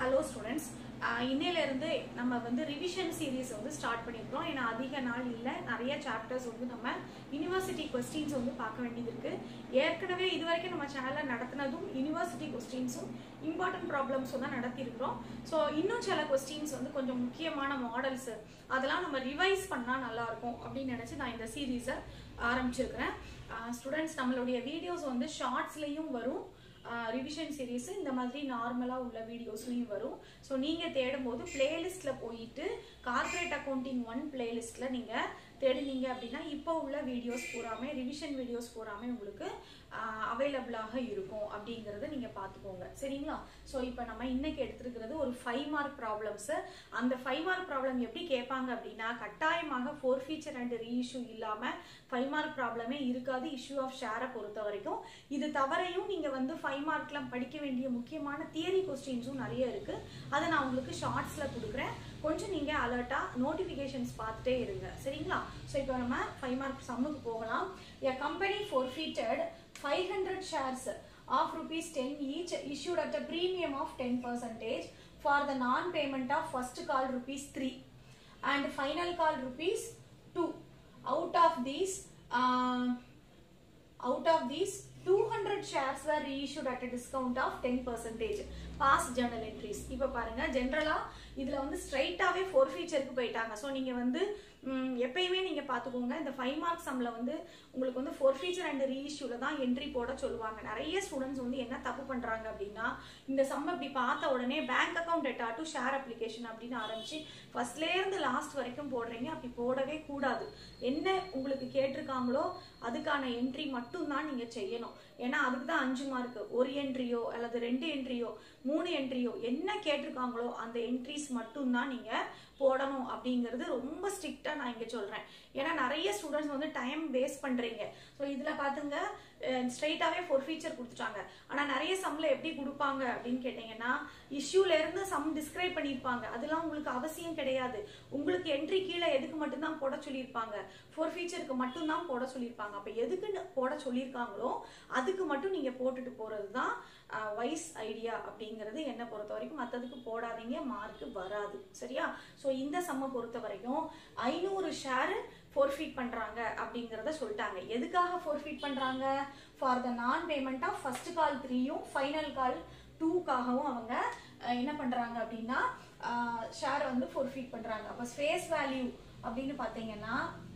hello students இன்னையில இருந்து நம்ம வந்து ரிவிஷன் சீரீஸ் வந்து ஸ்டார்ட் பண்ணியிருக்கோம் ஏன்னா அதிக நாள் இல்லை நிறைய சாப்டர்ஸ் வந்து நம்ம யூனிவர்சிட்டி கொஸ்டின்ஸ் வந்து பார்க்க வேண்டியது இருக்கு ஏற்கனவே இது வரைக்கும் நம்ம சேனல்ல நடத்தினதும் யூனிவர்சிட்டி கொஸ்டின்ஸும் இம்பார்ட்டன்ட் ப்ராப்ளம்ஸும் தான் நடத்தியிருக்கிறோம் ஸோ இன்னும் சில கொஸ்டின்ஸ் வந்து கொஞ்சம் முக்கியமான மாடல்ஸ் அதெல்லாம் நம்ம ரிவைஸ் பண்ணால் நல்லா இருக்கும் அப்படின்னு நினச்சி நான் இந்த சீரீஸை ஆரம்பிச்சிருக்கிறேன் ஸ்டூடெண்ட்ஸ் நம்மளுடைய வீடியோஸ் வந்து ஷார்ட்ஸ்லேயும் வரும் ரிவிஷன் சீரீஸ் இந்த மாதிரி நார்மலாக உள்ள வீடியோஸ்லையும் வரும் ஸோ நீங்கள் தேடும்போது பிளேலிஸ்ட்டில் போயிட்டு கார்ப்பரேட் அக்கௌண்டிங் ஒன் பிளேலிஸ்ட்டில் நீங்கள் தேடினீங்க அப்படின்னா இப்போ உள்ள வீடியோஸ் பூராமே ரிவிஷன் வீடியோஸ் பூராமே உங்களுக்கு அவைலபிளாக இருக்கும் அப்படிங்கிறத நீங்கள் பார்த்துக்கோங்க சரிங்களா ஸோ இப்போ நம்ம இன்னைக்கு எடுத்துருக்கிறது ஒரு ஃபைவ் மார்க் ப்ராப்ளம்ஸு அந்த ஃபைவ் மார்க் ப்ராப்ளம் எப்படி கேட்பாங்க அப்படின்னா கட்டாயமாக ஃபோர் ஃபீச்சர் அண்ட் ரீஇஷ்யூ இல்லாமல் ஃபைவ் மார்க் ப்ராப்ளமே இருக்காது இஷ்யூ ஆஃப் ஷேரை பொறுத்த வரைக்கும் இது தவறையும் நீங்கள் வந்து ஃபைவ் மார்க்லாம் படிக்க வேண்டிய முக்கியமான தியரி கொஸ்டின்ஸும் நிறைய இருக்குது அதை நான் உங்களுக்கு ஷார்ட்ஸில் கொடுக்குறேன் கொஞ்சம் நீங்கள் அலர்ட்டாக நோட்டிஃபிகேஷன்ஸ் பார்த்துட்டே இருங்க சரிங்களா ஸோ இப்போ நம்ம ஃபைவ் மார்க் சம்முக்கு போகலாம் a company forfeited five hundred shares of rupees 10 each issued at a premium of 10 percentage for the non-payment of first call rupees 3 and final call rupees 2 out of these uh, out of these 200 shares were reissued at a discount of 10 percentage past journal entries இப்போ பாருங்க ஜென்ரலா இதுல வந்து ஸ்ட்ரைட்டாவே four ஃபீச்சருக்கு போயிட்டாங்க so நீங்க வந்து எப்பயுமே நீங்க பாத்துக்கோங்க இந்த ஃபைவ் மார்க் சம்ல வந்து உங்களுக்கு வந்து ஃபோர் ஃபீச்சர் அண்ட் ரீஇஷ்யூல தான் என்ட்ரி போட சொல்லுவாங்க நிறைய ஸ்டூடெண்ட்ஸ் வந்து என்ன தப்பு பண்றாங்க அப்படின்னா இந்த சம் இப்படி பார்த்த உடனே bank account debtor to share application அப்படின்னு ஆரம்பிச்சு ஃபர்ஸ்ட்ல இருந்து லாஸ்ட் வரைக்கும் போடுறீங்க அப்படி போடவே கூடாது என்ன உங்களுக்கு கேட்டிருக்காங்களோ அதுக்கான என்ட்ரி மட்டும் தான் நீங்க செய்யணும் ஏன்னா அதுக்கு தான் அஞ்சு மார்க் ஒரு என்ட்ரியோ அல்லது ரெண்டு என்ட்ரியோ மூணு என்ட்ரியோ என்ன கேட்டிருக்காங்களோ அந்த என்ட்ரிஸ் மட்டும் தான் நீங்க போடணும் அப்படிங்கிறது ரொம்ப ஸ்ட்ரிக்டா நான் இங்க சொல்றேன் ஏன்னா நிறைய ஸ்டூடெண்ட்ஸ் வந்து டைம் வேஸ்ட் பண்றீங்க ஸோ இதுல பாத்துங்க ஸ்ட்ரைட்டாவே ஃபோர் ஃபீச்சர் கொடுத்துட்டாங்க ஆனா நிறைய சம்ல எப்படி கொடுப்பாங்க அப்படின்னு கேட்டீங்கன்னா இஷ்யூல இருந்து சம் டிஸ்கிரைப் பண்ணியிருப்பாங்க அதெல்லாம் உங்களுக்கு அவசியம் கிடையாது உங்களுக்கு என்ட்ரி கீழே எதுக்கு மட்டும்தான் போட சொல்லியிருப்பாங்க ஃபோர் ஃபீச்சருக்கு மட்டும்தான் போட சொல்லியிருப்பாங்க அப்ப எதுக்குன்னு போட சொல்லியிருக்காங்களோ அதுக்கு மட்டும் நீங்க போட்டுட்டு போறது தான் வைஸ் ஐடியா அப்படிங்கிறது என்னை பொறுத்த வரைக்கும் மற்றதுக்கு போடாதீங்க மார்க் வராது சரியா ஸோ இந்த சம்மை பொறுத்த வரைக்கும் ஐநூறு ஷேரு ஃபோர்ஃபீட் பண்றாங்க அப்படிங்கிறத சொல்லிட்டாங்க எதுக்காக ஃபோர்ஃபீட் பண்றாங்க ஃபார் த நான் பேமெண்ட் ஆஃப் ஃபர்ஸ்ட் கால் த்ரீயும் ஃபைனல் கால் டூக்காகவும் அவங்க என்ன பண்றாங்க அப்படின்னா ஷேர் வந்து ஃபோர்ஃபீட் பண்றாங்க அப்போ ஸ்பேஸ் வேல்யூ அப்படின்னு பார்த்தீங்கன்னா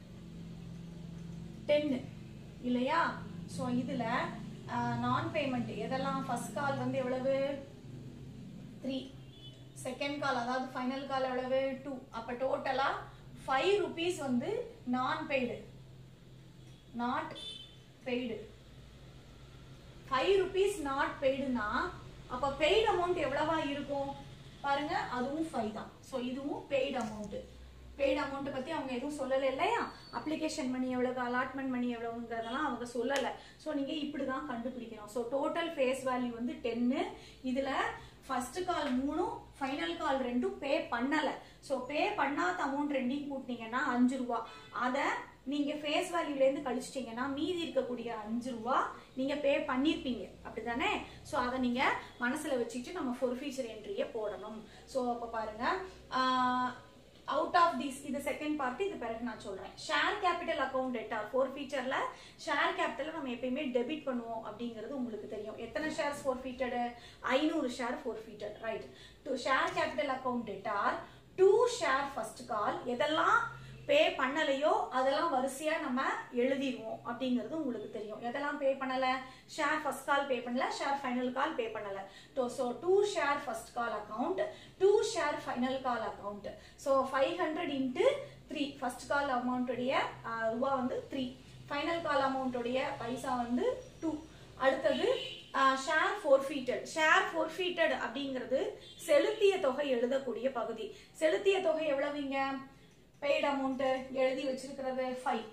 டென்னு இல்லையா ஸோ இதுல நான் பேமெண்ட் எதெல்லாம் ஃபர்ஸ்ட் கால் வந்து எவ்வளவு த்ரீ செகண்ட் கால் அதாவது ஃபைனல் கால் எவ்வளவு டூ அப்போ டோட்டலாக ஃபைவ் ருபீஸ் வந்து நான் paid not paid five rupees not பெய்டுனா அப்போ பெய்டு அமௌண்ட் எவ்வளவா இருக்கும் பாருங்க அதுவும் ஃபைவ் தான் ஸோ இதுவும் பெய்டு அமௌண்ட் பெய்டு அமௌண்ட் பற்றி அவங்க எதுவும் சொல்லலை இல்லையா அப்ளிகேஷன் மணி எவ்வளவு அலாட்மெண்ட் மணி எவ்வளவுங்கிறதெல்லாம் அவங்க சொல்லலை ஸோ நீங்கள் இப்படி தான் கண்டுபிடிக்கணும் ஸோ டோட்டல் ஃபேஸ் வேல்யூ வந்து டென்னு இதில் ஃபர்ஸ்ட் கால் மூணும் ஃபைனல் கால் ரெண்டும் பே பண்ணலை ஸோ பே பண்ணாத அமௌண்ட் ரெண்டையும் கூட்டினீங்கன்னா அஞ்சு ரூபா அதை நீங்க ஃபேஸ் வேல்யூலேருந்து கழிச்சிட்டீங்கன்னா மீதி இருக்கக்கூடிய அஞ்சு ரூபா நீங்க பே பண்ணிருப்பீங்க அப்படிதானே ஸோ அதை நீங்க மனசுல வச்சுக்கிட்டு நம்ம ஃபோர் ஃபீச்சர் என்ட்ரியை போடணும் ஸோ அப்போ பாருங்க அவுட் ஆஃப் திஸ் இது செகண்ட் பார்ட் இது பிறகு நான் சொல்றேன் ஷேர் கேபிட்டல் அக்கௌண்ட் டேட்டா ஃபோர் ஃபீச்சர்ல ஷேர் கேபிட்டல் நம்ம எப்பயுமே டெபிட் பண்ணுவோம் அப்படிங்கிறது உங்களுக்கு தெரியும் எத்தனை ஷேர்ஸ் ஃபோர் ஃபீட்டடு ஐநூறு share forfeited right to share capital account debtor to share first call எதெல்லாம் பே பண்ணலையோ அதெல்லாம் வரிசையா நம்ம எழுதிடுவோம் அப்படிங்கிறது உங்களுக்கு தெரியும் எதெல்லாம் பே பண்ணல ஷேர் ஃபர்ஸ்ட் கால் பே பண்ணல ஷேர் ஃபைனல் கால் பே பண்ணல so to share first call account to share final call account so five hundred into three first call அமௌண்ட்டுடைய ரூபா வந்து த்ரீ ஃபைனல் கால் அமௌண்ட்டுடைய பைசா வந்து டூ அடுத்தது ஷேர் ஃபோர்ஃபீட்டட் ஷேர் ஃபோர்ஃபீட்டட் அப்படிங்கிறது செலுத்திய தொகை எழுதக்கூடிய பகுதி செலுத்திய தொகை எவ்வளவுங்க பெய்ட் அமௌண்ட் எழுதி வச்சிருக்கிறது ஃபைவ்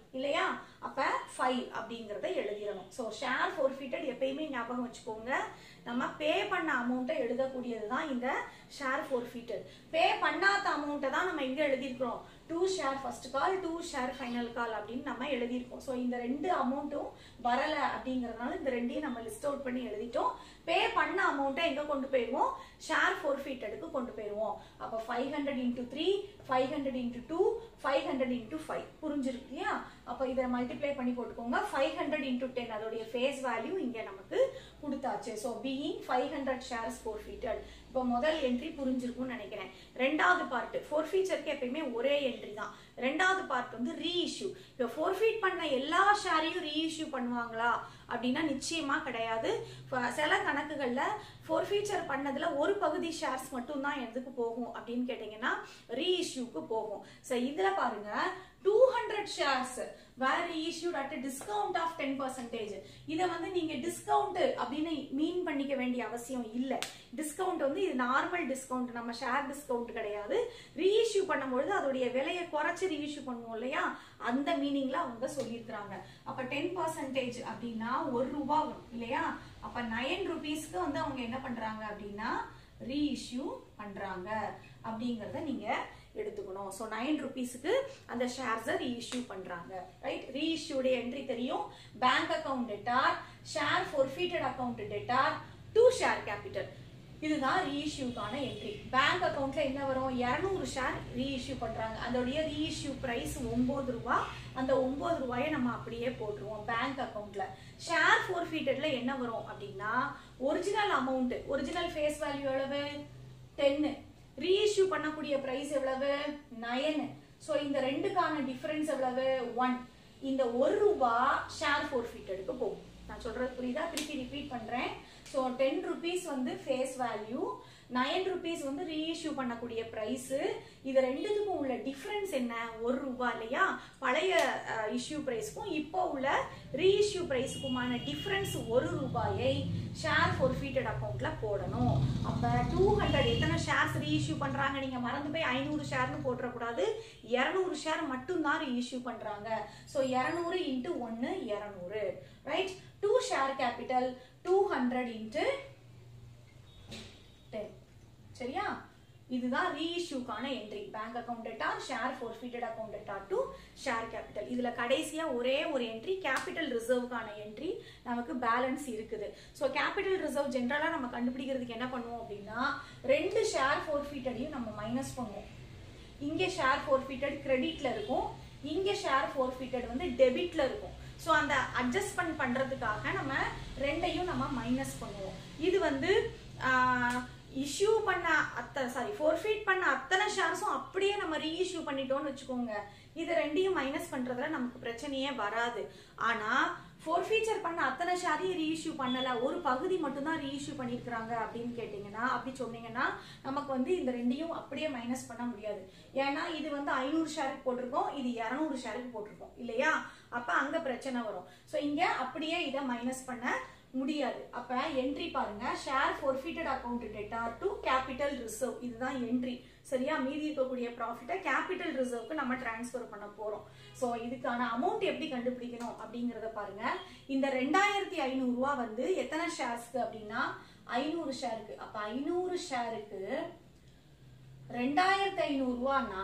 இல்லையா அப்ப ஃபைவ் அப்படிங்கறத எழுதிடணும் ஸோ ஷேர் ஃபோர்ஃபிட்டட் எப்பயுமே ஞாபகம் வச்சுக்கோங்க நம்ம பே பண்ண அமௌண்ட்டை எழுதக்கூடியது தான் இந்த ஷேர் ஃபோர்ஃபிட்டட் பே பண்ணாத அமௌண்ட்டை தான் நம்ம எங்க எழுதியிருக்கிறோம் to share first call to share final call அப்படின்னு நம்ம எழுதியிருக்கோம் ஸோ இந்த ரெண்டு அமௌண்ட்டும் வரல அப்படிங்கறதுனால இந்த ரெண்டையும் நம்ம லிஸ்ட் அவுட் பண்ணி எழுதிட்டோம் பே பண்ண அமௌண்ட்டை எங்க கொண்டு போயிருவோம் ஷேர் ஃபோர்ஃபிட்டடுக்கு கொண்டு போயிருவோம் அப்போ five hundred into three five hundred into two five hundred into five புரிஞ்சிருக்கு இல்லையா அப்போ இதை மல்டிப்ளை பண்ணி போட்டுக்கோங்க ஃபைவ் ஹண்ட்ரட் இன்டூ டென் அதோடைய ஃபேஸ் வேல்யூ இங்கே நமக்கு கொடுத்தாச்சு so being five hundred shares forfeited இப்போ முதல் என்ட்ரி புரிஞ்சிருக்கும்னு நினைக்கிறேன் ரெண்டாவது பார்ட் ஃபோர் ஃபீச்சருக்கு எப்பயுமே ஒரே என்ட்ரி தான் ரெண்டாவது பார்ட் வந்து ரீஇஷ்யூ இப்போ ஃபோர்ஃபீட் பண்ண எல்லா ஷேரையும் ரீஇஷ்யூ பண்ணுவாங்களா அப்படின்னா நிச்சயமா கிடையாது ஃப- சில கணக்குகள்ல ஃபோர்ஃபீச்சர் பண்ணதுல ஒரு பகுதி ஷேர்ஸ் மட்டும் தான் எதுக்கு போகும் அப்படின்னு கேட்டீங்கன்னா ரீஇஷ்யூக்கு போகும் ஸோ இதுல பாருங்க two hundred shares were reissued at discount of ten percentage இதை வந்து நீங்க டிஸ்கவுண்ட் அப்படின்னு மீன் பண்ணிக்க வேண்டிய அவசியம் இல்லை டிஸ்கவுண்ட் வந்து இது நார்மல் டிஸ்கவுண்ட் நம்ம ஷேர் டிஸ்கவுண்ட் கிடையாது ரீஇஷ்யூ பண்ணும்பொழுது அதோடைய விலையை குறைச்சு ரீஇஷ்யூ பண்ணுவோம் இல்லையா அந்த மீனிங்ல அவங்க சொல்லியிருக்கிறாங்க அப்ப டென் பர்சன்டேஜ் அப்படின்னா ஒரு ரூபா வரும் இல்லையா அப்ப நைன் ருபீஸ்க்கு வந்து அவங்க என்ன பண்றாங்க அப்படின்னா ரீஇஷ்யூ பண்றாங்க அப்படிங்கறத நீங்க எடுத்துக்கணும் ஸோ நைன் ருபீஸுக்கு அந்த ஷேர்ஸை ரீஇஷ்யூ பண்றாங்க ரைட் ரீஇஷ்யூடைய என்ட்ரி தெரியும் bank account debtor share forfeited account debtor to share capital இதுதான் ரீஇஷ்யூக்கான என்ட்ரி பேங்க் அக்கவுண்ட்ல என்ன வரும் 200 ஷேர் ரீஇஷ்யூ பண்றாங்க அதோடைய ரீஇஷ்யூ பிரைஸ் ஒன்பது ரூபாய் அந்த ஒன்பது ரூபாயை நம்ம அப்படியே போட்டுருவோம் பேங்க் அக்கவுண்ட்ல ஷேர் ஃபோர்ஃபீட்டட்ல என்ன வரும் அப்படின்னா original amount original face value எவ்வளவு டென்னு ரீஇஷ்யூ பண்ணக்கூடிய பிரைஸ் எவ்வளவு நயன் ஸோ இந்த ரெண்டுக்கான டிஃபரன்ஸ் எவ்வளவு ஒன் இந்த ஒரு ரூபா ஷேர் ஃபோர்ஃபீட்டடுக்கு போகும் நான் சொல்றது புரியுதா திருப்பி ரிப்பீட் பண்றேன் ஸோ டென் ருபீஸ் வந்து ஃபேஸ் வேல்யூ நைன் ருபீஸ் வந்து ரீஇஷ்யூ பண்ணக்கூடிய பிரைஸ் இது ரெண்டுத்துக்கும் உள்ள டிஃபரன்ஸ் என்ன ஒரு ரூபாய் இல்லையா பழைய இஷ்யூ பிரைஸ்க்கும் இப்போ உள்ள ரீஇஷ்யூ பிரைஸுக்குமான டிஃபரன்ஸ் ஒரு ரூபாயை ஷேர் ஃபோர்ஃபீட்டட் அக்கௌண்ட்ல போடணும் அப்ப டூ ஹண்ட்ரட் எத்தனை ஷேர்ஸ் ரீஇஷ்யூ பண்றாங்க நீங்க மறந்து போய் ஐநூறு ஷேர்னு போட்டுறக்கூடாது இரநூறு ஷேர் மட்டும்தான் ரீஇஷ்யூ பண்றாங்க ஸோ இரநூறு இன்ட்டு ஒன்று இரநூறு right to share capital two hundred into ten சரியா இதுதான் ரீஇஷ்யூக்கான entry bank account debtor share forfeited account debtor to share capital இதுல கடைசியா ஒரே ஒரு என்ட்ரி கேபிட்டல் ரிசர்வ்க்கான என்ட்ரி நமக்கு பேலன்ஸ் இருக்குது ஸோ கேபிட்டல் ரிசர்வ் ஜென்ரலா நம்ம கண்டுபிடிக்கிறதுக்கு என்ன பண்ணுவோம் அப்படின்னா ரெண்டு ஷேர் ஃபோர்ஃபீட்டடையும் நம்ம மைனஸ் பண்ணுவோம் இங்க ஷேர் ஃபோர்ஃபீட்டட் கிரெடிட்ல இருக்கும் இங்க ஷேர் ஃபோர்ஃபீட்டட் வந்து டெபிட்ல இருக்கும் ஸோ அந்த அட்ஜஸ்ட்மெண்ட் பண்றதுக்காக நம்ம ரெண்டையும் நம்ம மைனஸ் பண்ணுவோம் இது வந்து இஷ்யூ பண்ண அத்தனை சாரி ஃபோர்ஃபீட் பண்ண அத்தனை ஷேர்ஸும் அப்படியே நம்ம ரீஇஷ்யூ பண்ணிட்டோம்னு வச்சுக்கோங்க இது ரெண்டையும் மைனஸ் பண்றதுல நமக்கு பிரச்சனையே வராது ஆனா ஃபோர்ஃபீச்சர் பண்ண அத்தனை ஷேரையும் ரீஇஷ்யூ பண்ணல ஒரு பகுதி மட்டும்தான் ரீஇஷ்யூ பண்ணியிருக்கிறாங்க அப்படின்னு கேட்டிங்கன்னா அப்படி சொன்னீங்கன்னா நமக்கு வந்து இந்த ரெண்டையும் அப்படியே மைனஸ் பண்ண முடியாது ஏன்னா இது வந்து ஐநூறு ஷேருக்கு போட்டிருக்கோம் இது இரநூறு ஷேருக்கு போட்டிருக்கோம் இல்லையா அப்ப அங்க பிரச்சனை வரும் ஸோ இங்க அப்படியே இதை மைனஸ் பண்ண முடியாது அப்ப என்ட்ரி பாருங்க share forfeited account debtor to capital reserve இதுதான் என்ட்ரி சரியா மீதி இருக்கக்கூடிய ப்ராஃபிட்டை கேபிட்டல் ரிசர்வ்க்கு நம்ம டிரான்ஸ்ஃபர் பண்ண போறோம் ஸோ இதுக்கான அமௌண்ட் எப்படி கண்டுபிடிக்கணும் அப்படிங்கறத பாருங்க இந்த ரெண்டாயிரத்தி ஐநூறு ரூபா வந்து எத்தனை ஷேர்ஸ்க்கு அப்படின்னா ஐநூறு ஷேருக்கு அப்ப ஐநூறு ஷேருக்கு ரெண்டாயிரத்தி ஐநூறு ரூபான்னா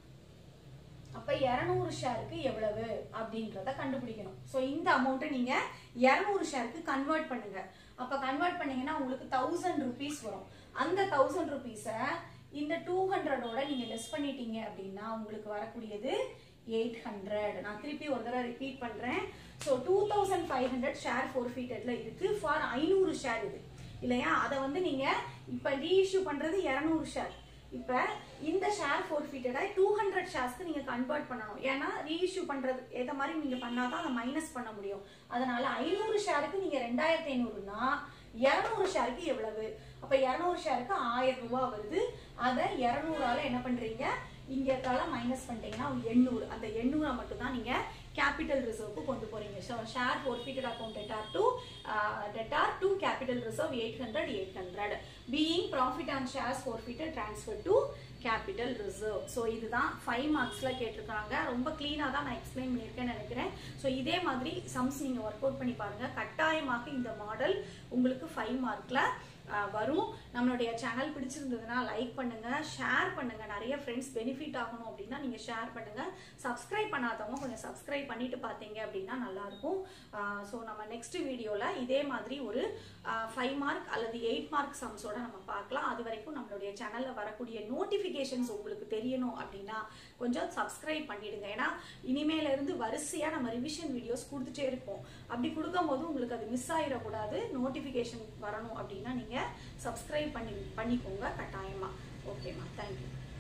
அப்ப இருநூறு ஷேருக்கு எவ்வளவு அப்படின்றத கண்டுபிடிக்கணும் ஸோ இந்த அமௌண்ட்டை நீங்க இருநூறு ஷேருக்கு கன்வெர்ட் பண்ணுங்க அப்ப கன்வெர்ட் பண்ணீங்கன்னா உங்களுக்கு தௌசண்ட் ருபீஸ் வரும் அந்த தௌசண்ட் ருபீஸை இந்த டூ ஹண்ட்ரடோட நீங்க லெஸ் பண்ணிட்டீங்க அப்படின்னா உங்களுக்கு வரக்கூடியது எயிட் ஹண்ட்ரட் நான் திருப்பி ஒரு தடவை ரிப்பீட் பண்றேன் so two thousand five hundred share ஃபோர்ஃபீட்டட்ல இருக்கு ஃபார் ஐநூறு ஷேர் இது இல்லையா அதை வந்து நீங்க இப்ப ரீஇஷ்யூ பண்றது இருநூறு ஷேர் இப்ப இந்த ஷேர் ஃபோர்ஃபீட்டடை டூ ஹண்ட்ரட் ஷேர்ஸ்க்கு நீங்க கன்வெர்ட் பண்ணணும் ஏன்னா ரீஇஷ்யூ பண்றது ஏத்த மாதிரி நீங்க பண்ணாதான் அதை மைனஸ் பண்ண முடியும் அதனால ஐநூறு ஷேருக்கு நீங்க ரெண்டாயிரத்தி ஐநூறுனா இருநூறு ஷேருக்கு எவ்வளவு அப்ப இருநூறு ஷேருக்கு ஆயிரம் ரூபாய் வருது அதை இருநூறால என்ன பண்றீங்க இங்க இருக்கால மைனஸ் பண்ணிட்டீங்கன்னா எண்ணூறு அந்த எண்ணூறை மட்டும் தான் நீங்க கேபிட்டல் ரிசர்வ்க்கு கொண்டு போறீங்க so share forfeited account debtor to debtor to capital reserve eight hundred eight hundred being profit on shares forfeited transfer to capital reserve so இதுதான் ஃபைவ் மார்க்ஸில் கேட்டிருக்காங்க ரொம்ப க்ளீனாக தான் நான் எக்ஸ்பிளைன் பண்ணியிருக்கேன்னு நினைக்கிறேன் ஸோ இதே மாதிரி சம்ஸ் நீங்கள் ஒர்க் அவுட் பண்ணி பாருங்கள் கட்டாயமாக இந்த மாடல் உங்களுக்கு ஃபைவ் மார்க்கில் வரும் நம்மளுடைய சேனல் பிடிச்சிருந்ததுன்னா லைக் பண்ணுங்க ஷேர் பண்ணுங்க நிறைய ஃப்ரெண்ட்ஸ் பெனிஃபிட் ஆகணும் அப்படின்னா நீங்க ஷேர் பண்ணுங்க சப்ஸ்கிரைப் பண்ணாதவங்க கொஞ்சம் சப்ஸ்கிரைப் பண்ணிட்டு பார்த்தீங்க அப்படின்னா நல்லா இருக்கும் ஸோ நம்ம நெக்ஸ்ட் வீடியோல இதே மாதிரி ஒரு ஃபைவ் மார்க் அல்லது எயிட் மார்க் சம்ஸோட நம்ம பார்க்கலாம் அது வரைக்கும் நம்மளுடைய சேனல்ல வரக்கூடிய நோட்டிஃபிகேஷன்ஸ் உங்களுக்கு தெரியணும் அப்படின்னா கொஞ்சம் சப்ஸ்கிரைப் பண்ணிடுங்க ஏன்னா இனிமேல இருந்து வரிசையா நம்ம ரிவிஷன் வீடியோஸ் கொடுத்துட்டே இருப்போம் அப்படி கொடுக்கும்போது உங்களுக்கு அது மிஸ் ஆயிடக்கூடாது நோட்டிஃபிகேஷன் வரணும் அப்படின்னா நீங்க சப்ஸ்கிரைப் பண்ணி பண்ணிக்கோங்க கட்டாயமா ஓகேம்மா தேங்க்யூ